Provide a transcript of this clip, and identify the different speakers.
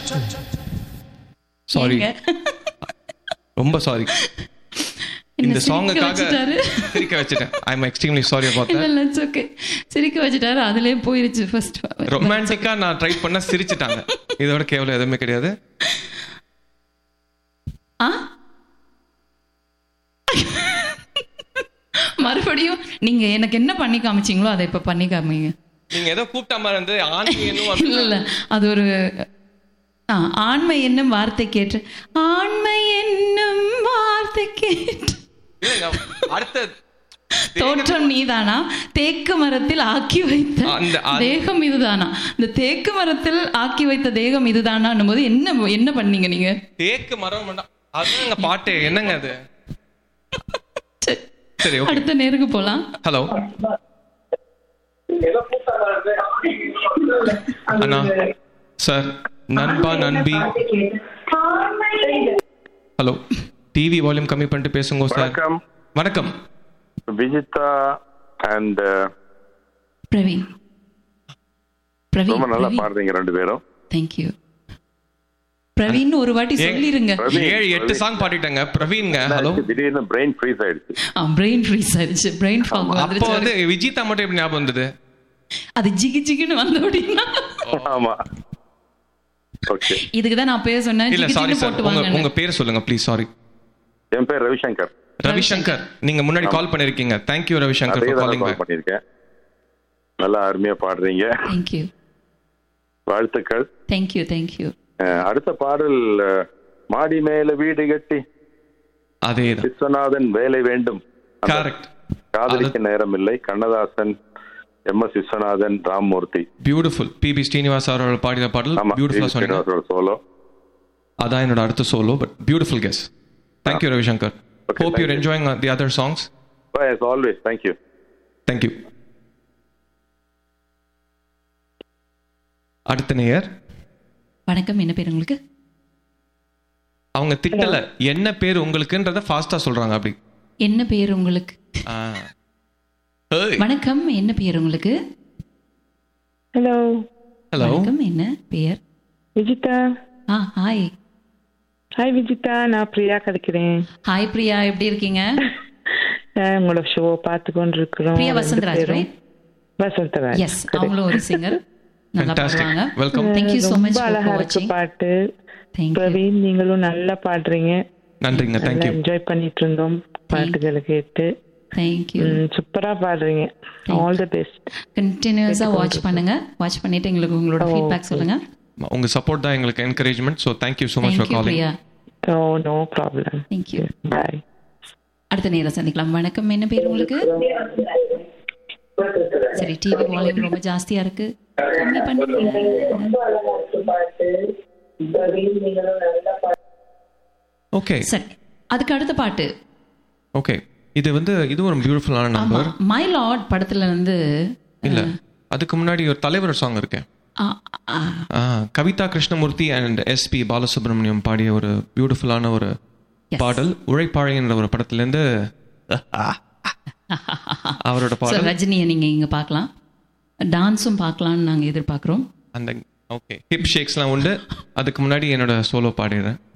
Speaker 1: Sorry
Speaker 2: ஏங்க?
Speaker 1: ரொம்ப sorry
Speaker 2: என்ன
Speaker 1: இந்த
Speaker 2: சிரிக்க
Speaker 1: சாங்குக்காக
Speaker 2: வச்சுட்டாரு?
Speaker 1: சிரிக்க வச்சுட்டேன் I am extremely sorry about
Speaker 2: இல்ல இல்ல இட்ஸ் ஓகே சிரிக்க வச்சுட்டாரு அதுலயே போயிருச்சு ஃபர்ஸ்ட்
Speaker 1: ரொமான்டிக்கா நான் ட்ரை பண்ண சிரிச்சிட்டாங்க இதோட கேவலம் எதுவுமே கிடையாது
Speaker 2: ஆ மறுபடியும் நீங்க எனக்கு என்ன பண்ணி காமிச்சீங்களோ அதை இப்ப பண்ணி காமிங்க
Speaker 1: நீங்க ஏதோ கூப்பிட்ட மாதிரி இருந்து ஆன்மீகனும்
Speaker 2: இல்ல இல்ல அது ஒரு ஆ, ஆண்மை என்னும் வார்த்தை கேட்டு ஆண்மை என்னும் வார்த்தை கேட்டு
Speaker 1: இல்லைங்க, அடுத்த
Speaker 2: தோற்றம் நீதானா தேக்கு மரத்தில் ஆக்கி வைத்த
Speaker 1: அந்த- அந்த-
Speaker 2: தேகம் இதுதானா இந்த தேக்கு மரத்தில் ஆக்கி வைத்த தேகம் இதுதானான்னும் போது என்ன என்ன பண்ணீங்க நீங்க
Speaker 1: தேக்கு மரம் வேண்டாம். அதுதாங்க பாட்டு என்னங்க அது
Speaker 2: சரி,
Speaker 1: சரி ஓகே
Speaker 2: அடுத்த நேருக்கு போலாம்
Speaker 1: ஹலோ அண்ணா சார் நண்பா நண்பி ஹலோ டிவி வால்யூம் கம்மி பண்ணிட்டு பேசுங்க சார்
Speaker 3: வணக்கம்
Speaker 1: வணக்கம்
Speaker 3: விஜிதா அண்ட்
Speaker 2: பிரவீன் பிரவீன்
Speaker 3: ரொம்ப நல்லா
Speaker 2: பிரவீன்
Speaker 3: பாடுறீங்க ரெண்டு பேரும்
Speaker 2: தேங்க்யூ பிரவீன் ஒரு வாட்டி சொல்லிருங்க
Speaker 3: பிரவீன்,
Speaker 1: ஏழு எட்டு
Speaker 3: பிரவீன்.
Speaker 1: சாங் பாடிட்டேங்க பிரவீன்ங்க ஹலோ
Speaker 3: என்னாச்சு? திடீர்னு பிரெயின் ஃப்ரீஸ் ஆயிடுச்சு
Speaker 2: பிரெயின் ஃப்ரீஸ் ஆயிடுச்சு பிரெயின் ஃபாக்
Speaker 1: அப்போ
Speaker 2: வந்துருச்சு
Speaker 1: வந்து விஜிதா மட்டும் எப்படி ஞாபகம் வந்தது
Speaker 2: அது ஜிகி ஜிகின்னு வந்த அப்படின்னா
Speaker 3: ஆமா ஓகே
Speaker 2: இதுக்கு தான் நான் பேச சொன்னேன்
Speaker 1: இல்ல
Speaker 2: ஜிகி
Speaker 1: சாரி
Speaker 2: ஜிகின்னு
Speaker 1: சார்
Speaker 2: போட்டு
Speaker 1: உங்க
Speaker 2: வாங்க
Speaker 1: உங்க பேர் சொல்லுங்க ப்ளீஸ் சாரி
Speaker 3: என் பேர் ரவிசங்கர்
Speaker 1: ரவிசங்கர் நீங்க முன்னாடி கால் பண்ணிருக்கீங்க தேங்க்யூ ரவிசங்கர்
Speaker 3: அதே
Speaker 1: ஃபார்
Speaker 3: தான்
Speaker 1: காலிங்
Speaker 3: கால்
Speaker 1: பேக்
Speaker 3: பண்ணியிருக்கேன் நல்லா அருமையா பாடுறீங்க
Speaker 2: தேங்க்யூ
Speaker 3: வாழ்த்துக்கள்
Speaker 2: தேங்க்யூ தேங்க்யூ
Speaker 3: அஹ், அடுத்த பாடல் அஹ், மாடி மேல வீடு கட்டி
Speaker 1: அதேதான்
Speaker 3: விஸ்வநாதன் வேலை வேண்டும் அந்த
Speaker 1: correct
Speaker 3: Kadhalikka Neram Illai Kannadasan M S Viswanathan Ramamoorthy
Speaker 1: beautiful P B Srinivas அவர்கள் பாடின பாடல்
Speaker 3: ஆமா
Speaker 1: பியூட்டிஃபுல்லா சொன்னீங்க
Speaker 3: சோலோ
Speaker 1: அதான் என்னோட அடுத்த solo but beautiful guess thank you Ravishankar
Speaker 3: Okay,
Speaker 1: hope
Speaker 3: thank
Speaker 1: your
Speaker 3: you.
Speaker 1: Enjoying the other songs
Speaker 3: always thank you
Speaker 1: thank you அடுத்த நேயர்
Speaker 2: வணக்கம் என்ன பேர் உங்களுக்கு
Speaker 1: அவங்க திட்டல என்ன பேர் உங்களுக்குன்றத ஃபாஸ்டா சொல்றாங்க அப்படி
Speaker 2: என்ன பேர் உங்களுக்கு
Speaker 1: ஆ. ஏய்,
Speaker 2: வணக்கம் என்ன பேர் உங்களுக்கு
Speaker 4: ஹலோ
Speaker 1: ஹலோ
Speaker 2: வணக்கம் என்ன பேர்
Speaker 4: விஜிதா
Speaker 2: ஆ ஹாய்
Speaker 4: ஹாய் விஜிதா நான் பிரியா கிடைக்கிறேன்
Speaker 2: ஹாய் பிரியா எப்படி இருக்கீங்க
Speaker 4: அஹ் உங்களோட ஷோ பார்த்து கொண்டு இருக்கிறோம்
Speaker 2: பிரியா வசந்தராஜ் right?
Speaker 4: வசந்தராஜ்
Speaker 2: எஸ் அவங்களும் ஒரு சிங்கர் நல்லா
Speaker 1: Fantastic.
Speaker 2: பாடுவாங்க
Speaker 1: Welcome.
Speaker 2: Thank you so much
Speaker 4: ரொம்ப
Speaker 2: for
Speaker 4: அழகா இருக்கு
Speaker 2: watching.
Speaker 4: பாட்டு
Speaker 2: Thank you.
Speaker 4: பிரவீன் நீங்களும் நல்லா பாடுறீங்க
Speaker 1: நன்றிங்க
Speaker 4: நல்லா
Speaker 1: தேங்க்யூ
Speaker 4: என்ஜாய் பண்ணிட்டு இருந்தோம் பாட்டுகளை கேட்டு
Speaker 2: Thank you.
Speaker 4: சூப்பரா பாடுறீங்க ஆல் தி பெஸ்ட்
Speaker 2: கண்டினியூஸா வாட்ச் பண்ணுங்க வாட்ச் பண்ணிட்டு எங்களுக்கு உங்களோட ஃபீட்பேக் சொல்லுங்க
Speaker 1: உங்க சப்போர்ட் தான் எங்களுக்கு encouragement so thank you so much
Speaker 2: Thank
Speaker 1: for
Speaker 2: you
Speaker 1: calling
Speaker 2: Priya
Speaker 4: oh no problem
Speaker 2: Thank you.
Speaker 4: Bye
Speaker 2: அடுத்த நேரம் சந்திக்கலாம் வணக்கம் என்ன பேர் உங்களுக்கு சரி டிவி வால்யூம் ரொம்ப ஜாஸ்தியா இருக்கு கம்மி பண்ணுங்க
Speaker 1: ஓகே
Speaker 2: சரி அதுக்கு அடுத்த பாட்டு
Speaker 1: ஓகே இது வந்து இது ஒரு பியூட்டிஃபுல்லான
Speaker 2: ஆமா
Speaker 1: நம்பர்
Speaker 2: மை லார்ட் படத்துல வந்து
Speaker 1: இல்ல அதுக்கு முன்னாடி ஒரு தலைவர் சாங் இருக்கேன்
Speaker 2: ஆ, ஆ,
Speaker 1: ஆ, கவிதா கிருஷ்ணமூர்த்தி அண்ட் எஸ்பி பாலசுப்ரமணியம் பாடிய ஒரு பியூட்டிஃபுல்லான ஒரு
Speaker 2: Yes.
Speaker 1: பாடல் உழைப்பாழை என்ற ஒரு படத்துல இருந்து அவரோட
Speaker 2: So,
Speaker 1: பாடல்
Speaker 2: ரஜினியை நீங்க இங்க பார்க்கலாம் டான்ஸும் பார்க்கலாம்னு நாங்க எதிர்பார்க்கிறோம்
Speaker 1: அந்த ஓகே ஹிப் ஷேக்ஸ்லாம் உண்டு அதுக்கு முன்னாடி என்னோட சோலோ பாடிடுறேன்